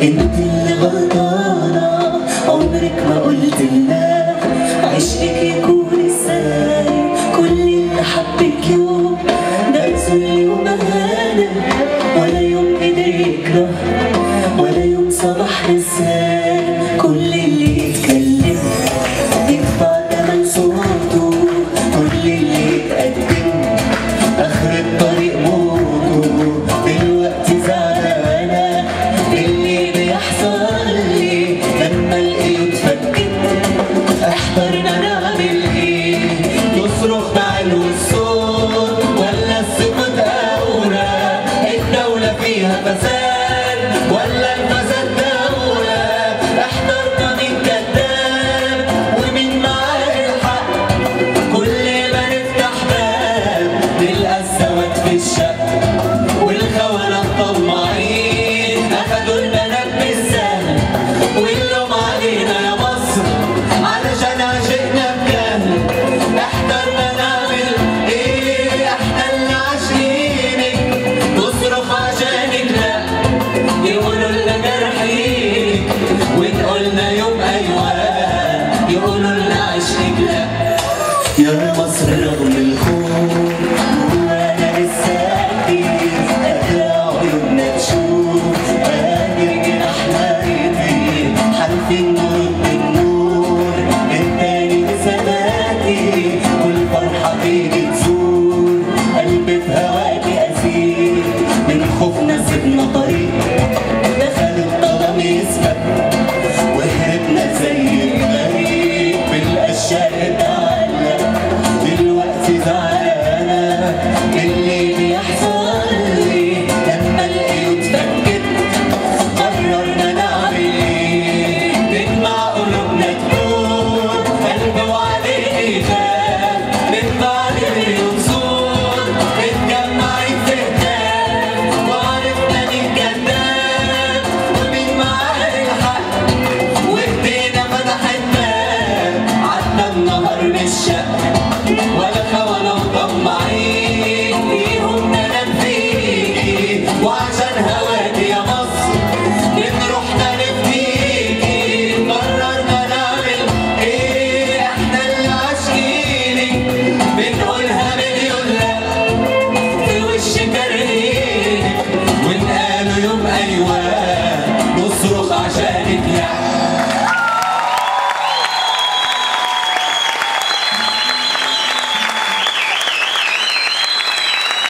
انت اللي غلطانة عمرك ما قلت لا عشقك يكون ازاي كل اللي حبك يوم ده ذل ومهانة ولا يوم قدر يكره ولا يوم صبح ازاي كل اللي يتكلم يدفع تمن صوته كل اللي يتقدم اخر الطريق موته دلوقتي زعلانة اللي بيحصل لي لما الايد اتفكت احترنا نعمل ايه نصرخ بعلو الصوت ولا السكوت اولى الدولة فيها فساد ولا الفساد دولة احترنا مين كذاب ومين معاه الحق كل ما نفتح باب نلقى السواد في الشق والخونة الطماعين أخدوا البنات بالسهل واللوم علينا يا مصر علشان عشقنا بجهل احترنا نعمل ايه احنا اللي عاشقينك نصرخ عشانك لا يقولوا لنا جرحينك ونقولنا يوم ايوه يقولوا لنا عشقك لا يا مصر رغم الخوف وانا لسه كتير قادرة عيوننا تشوف قادر جناحنا يطير حالفين نور بالنور التاني بثباتي والفرحة تيجي تزور قلبي في هواكي أسير من خوفنا سيبنا طريق دخل الظلام يسبق وهربنا زي الغريب بالاشياء اتعلق دلوقتي زعلانة اللي بيحصل لي لما الايد اتفكت قررنا نعمل ايه نجمع قلوبنا تدور قلبي وعليه يخاف نجمع عليه ينصور متجمعين في هتاف وعرفنا مين كذاب ومين معاه الحق وايدينا فتحت باب عدنا النهار بالشق ولا خوف